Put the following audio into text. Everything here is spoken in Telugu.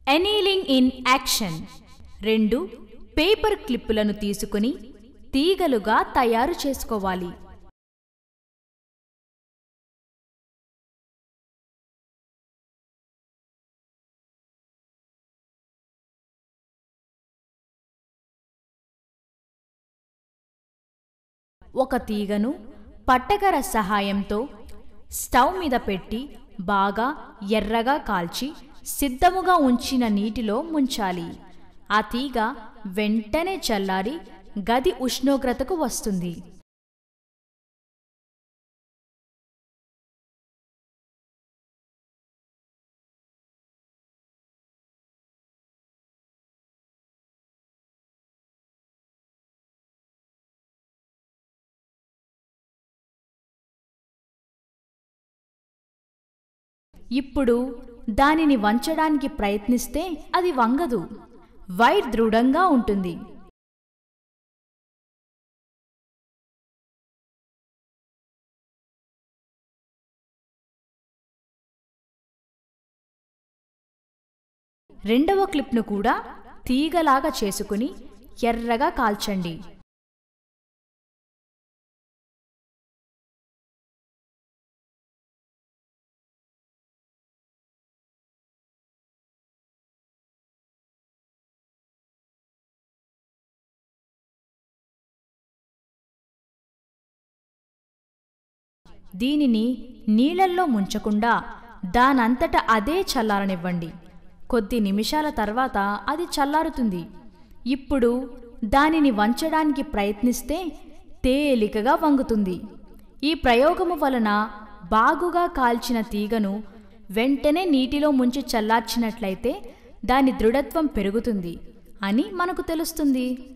ఎనీలింగ్ ఇన్ యాక్షన్ రెండు పేపర్ క్లిప్పులను తీసుకుని తీగలుగా తయారు చేసుకోవాలి ఒక తీగను పట్టకర సహాయంతో స్టవ్ మీద పెట్టి బాగా ఎర్రగా కాల్చి సిద్ధముగా ఉంచిన నీటిలో ముంచాలి ఆ తీగ వెంటనే చల్లారి గది ఉష్ణోగ్రతకు వస్తుంది ఇప్పుడు దానిని వంచడానికి ప్రయత్నిస్తే అది వంగదు వైర్ దృఢంగా ఉంటుంది రెండవ క్లిప్ను కూడా తీగలాగా చేసుకుని ఎర్రగా కాల్చండి దీనిని నీళ్ళల్లో ముంచకుండా దానంతట అదే చల్లారనివ్వండి కొద్ది నిమిషాల తర్వాత అది చల్లారుతుంది ఇప్పుడు దానిని వంచడానికి ప్రయత్నిస్తే తేలికగా వంగుతుంది ఈ ప్రయోగము వలన బాగుగా కాల్చిన తీగను వెంటనే నీటిలో ముంచి చల్లార్చినట్లయితే దాని దృఢత్వం పెరుగుతుంది అని మనకు తెలుస్తుంది